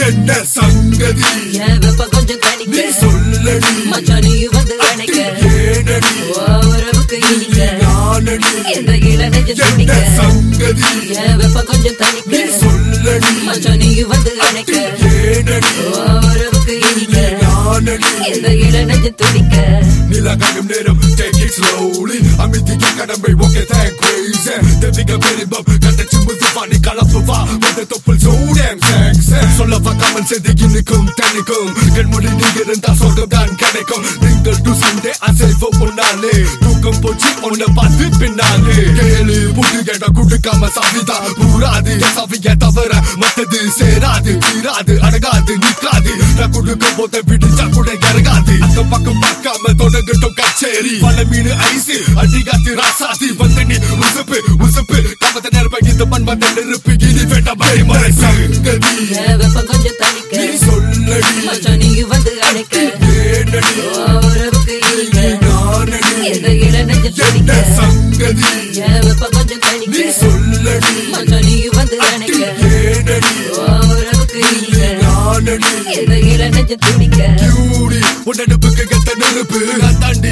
என்ன சங்கதி என் வெப்பம் கொஞ்சம் நீ தணிக்க சொல்லடி மச்சான் நீ வந்து அணைக்க ஏனடி உறவுக்கு இனிக்க நானடி இந்த இள நெஞ்சு என்ன துடிக்க சங்கதி என் வெப்பம் கொஞ்சம் நீ தணிக்க சொல்லடி மச்சான் நீ வந்து அணைக்க ஏனடி உறவுக்கு இனிக்க நானடி இந்த இள நெஞ்சு துடிக்க நிலகாயும் நேரம் take it slowly அமைதிக்கு கடமை ஓகே thank crazy தெவிக பெரும்பம் கட்டச்சு முதுவாணி கலப்பு வா வந்து தொப்புள் சூடேம் thanks சொல்ல பார்க்காமல் செதுக்கி நிற்கும் தனிக்கும் கண்மொழி நீ இருந்தா சொர்க்கம் தான் கிடைக்கும் நீங்கள் டு சண்டே அசைவு முன்னாலே தூக்கம் போச்சு உன்னை பார்த்து பின்னாலே கேளு புட்டு கேட்ட குடுக்காம சாவிதா பூராது சாவிய தவிர மத்தது சேராது தீராது அடங்காது நிற்காது நான் கொடுக்க போத பிடிச்சா கூட இறங்காது அந்த பக்கம் பார்க்காம தொடங்கட்டும் கச்சேரி பல மீன் ஐசு அடிகாத்து ராசாதி வந்து நீ உசுப்பு உசுப்பு கமத்த நெருப்ப இந்த மண் வந்த நெருப்பு இனி வேண்டாம் மறை சங்கதி என் வெப்பம் கொஞ்சம் தணிக்க நீ சொல்லடி மச்சான் நீ வந்து அணைக்க ஏனடி உறவுக்கு இனிக்க நானடி இந்த இள நெஞ்சு என்ன துடிக்க சங்கதி என் வெப்பம் கொஞ்சம் நீ தணிக்க சொல்லடி மச்சான் நீ வந்து அணைக்க ஏனடி உறவுக்கு இனிக்க நானடி இந்த இள நெஞ்சு துடிக்க கியூடி உன்னடுப்புக்கு கெட்ட நெருப்பு நான் தாண்டி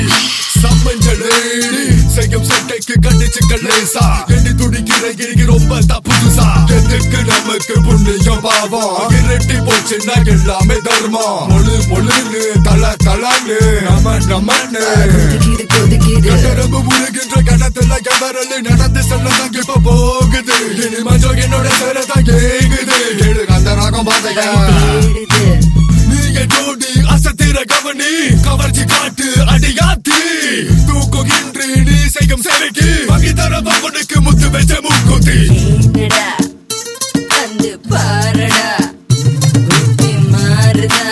சம்மஞ்சலேடி செய்யும் சட்டைக்கு கண்டிச்சு கல்லேசா எண்ணி துடிக்கிற கிரிக்கு ரொம்ப தப்புதுசா எதுக்கு நமக்கு புண்ணியம் பாவம் இரட்டி போச்சுன்னா எல்லாமே தர்மம் மொழு மொழுன்னு தல தலன்னு நம நமன்னு கொதிக்குது கொதிக்குது கட்டரம்பு முழுகின்ற கடத்துல கவரலு நடந்து செல்லதான் இப்ப போகுது இனி மஞ்சள் என்னோட சேரதான் கேக்குது கேளு அந்த ராகம் பாதையா தேடுது நீங்க ஜோடி அசத்திர கவனி கவர்ச்சி காட்டு அடியாத்தி தூக்குகின்ற நீ செய்யும் சேவைக்கு வகி தர பவனுக்கு முத்து வச்ச மூக்குத்தி என்னடா வந்து பாருடா புத்தி மாறுதா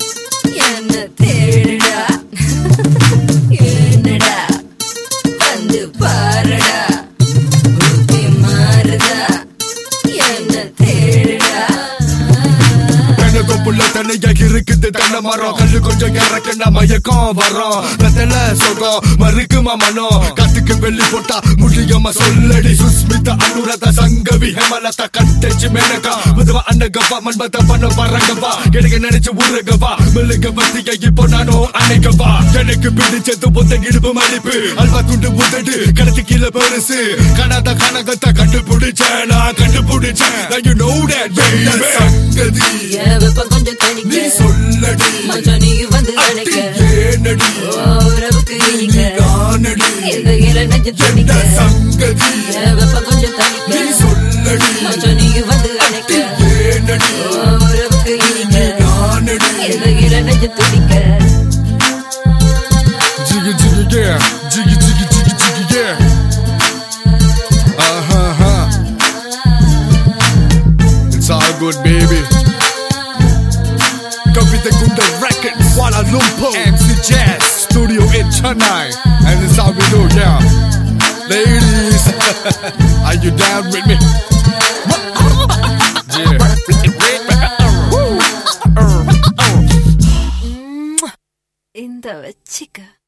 என்ன தேடுடா என்னடா வந்து பாருடா புத்தி மாறுதா என்ன தேடுடா எனக்கு புள்ள தனியா இருக்குது தென்னை மரம் கல்லு கொஞ்சம் இறக்குனா மயக்கம் வரும் ரத்தல சுகம் மறுக்குமா மனம் காத்துக்கு வெள்ளி போட்டா முடியுமா சொல்லடி சுஸ்மிதா அனுரத சங்கவி ஹேமலதா கட்டச்சு மேனகா மதுவா அன்னகவா மண்பத பண்ண வரங்கவா எனக்கு நினைச்சு உருகவா மெழுக வத்திய இப்போ நானும் அணைக்கவா எனக்கு பிடிச்சது புத்த இடுப்பு மடிப்பு அல்வா துண்டு உதடு கடத்து கீழே பெருசு காணாத கனகத்தை கண்டுபிடிச்சேன் நான் கண்டுபிடிச்சேன் Now you know that baby சங்கதி என் வெப்பம் கொஞ்சம் நீ தணிக்க சொல்லடி மச்சான் நீ வந்து அணைக்க ஏனடி உறவுக்கு இனிக்க நானடி இந்த இள நெஞ்சு என்ன துடிக்க சங்கதி என் வெப்பம் கொஞ்சம் நீ தணிக்க சொல்லடி மச்சான் நீ வந்து அணைக்க ஏனடி உறவுக்கு இனிக்க நானடி இந்த இள நெஞ்சு துடிக்க Jiggy jiggy yeah, jiggy jiggy jiggy jiggy yeah. Uh huh huh. It's all good, baby. Kavita Gunda Records, Kuala Lumpur, MC Jazz, Studio in Chennai, and it's how we do, yeah. Ladies, are you down with me? Yeah. இந்த வச்சிக்க